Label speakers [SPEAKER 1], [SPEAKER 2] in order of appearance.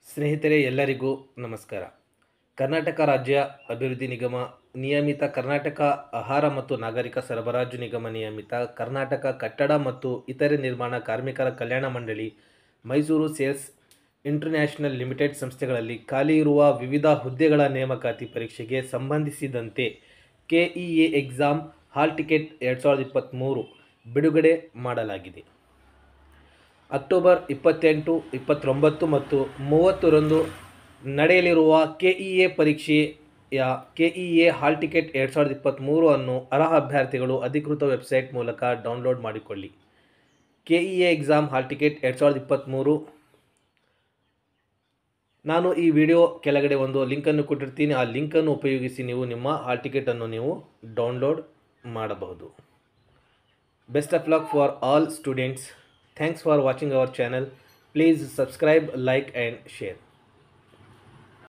[SPEAKER 1] ಸ್ನೇಹಿತರೆ ಎಲ್ಲರಿಗೂ ನಮಸ್ಕಾರ ಕರ್ನಾಟಕ ರಾಜ್ಯ ಅಭಿವೃದ್ಧಿ ನಿಗಮ ನಿಯಮಿತ ಕರ್ನಾಟಕ ಆಹಾರ ಮತ್ತು ನಾಗರಿಕ ಸರಬರಾಜು ನಿಗಮ ನಿಯಮಿತ ಕರ್ನಾಟಕ ಕಟ್ಟಡ ಮತ್ತು ಇತರೆ ನಿರ್ಮಾಣ ಕಾರ್ಮಿಕರ ಕಲ್ಯಾಣ ಮಂಡಳಿ ಮೈಸೂರು ಸೇಲ್ಸ್ ಇಂಟರ್ನ್ಯಾಷನಲ್ ಲಿಮಿಟೆಡ್ ಸಂಸ್ಥೆಗಳಲ್ಲಿ ಖಾಲಿ ಇರುವ ವಿವಿಧ ಹುದ್ದೆಗಳ ನೇಮಕಾತಿ ಪರೀಕ್ಷೆಗೆ ಸಂಬಂಧಿಸಿದಂತೆ ಕೆಇಎ ಎಕ್ಸಾಮ್ ಹಾಲ್ ಟಿಕೆಟ್ ಎರಡು ಸಾವಿರದ ಇಪ್ಪತ್ತ್ಮೂರು ಬಿಡುಗಡೆ ಮಾಡಲಾಗಿದೆ ಅಕ್ಟೋಬರ್ ಇಪ್ಪತ್ತೆಂಟು ಇಪ್ಪತ್ತೊಂಬತ್ತು ಮತ್ತು ಮೂವತ್ತರಂದು ನಡೆಯಲಿರುವ ಕೆಇಎ ಪರೀಕ್ಷೆಯ ಕೆಇಎ ಹಾಲ್ ಟಿಕೆಟ್ ಎರಡು ಸಾವಿರದ ಇಪ್ಪತ್ತ್ಮೂರು ಅನ್ನು ಅರ್ಹ ಅಭ್ಯರ್ಥಿಗಳು ಅಧಿಕೃತ ವೆಬ್ಸೈಟ್ ಮೂಲಕ ಡೌನ್ಲೋಡ್ ಮಾಡಿಕೊಳ್ಳಿ ಕೆಇಎ ಎಕ್ಸಾಮ್ ಹಾಲ್ ಟಿಕೆಟ್ ಎರಡು ಸಾವಿರದ ಇಪ್ಪತ್ತ್ಮೂರು ನಾನು ಈ ವಿಡಿಯೋ ಕೆಳಗಡೆ ಒಂದು ಲಿಂಕನ್ನು ಕೊಟ್ಟಿರ್ತೀನಿ ಆ ಲಿಂಕನ್ನು ಉಪಯೋಗಿಸಿ ನೀವು ನಿಮ್ಮ ಹಾಲ್ ಟಿಕೆಟನ್ನು ನೀವು ಡೌನ್ಲೋಡ್ ಮಾಡಬಹುದು best of luck for all students thanks for watching our channel please subscribe like and share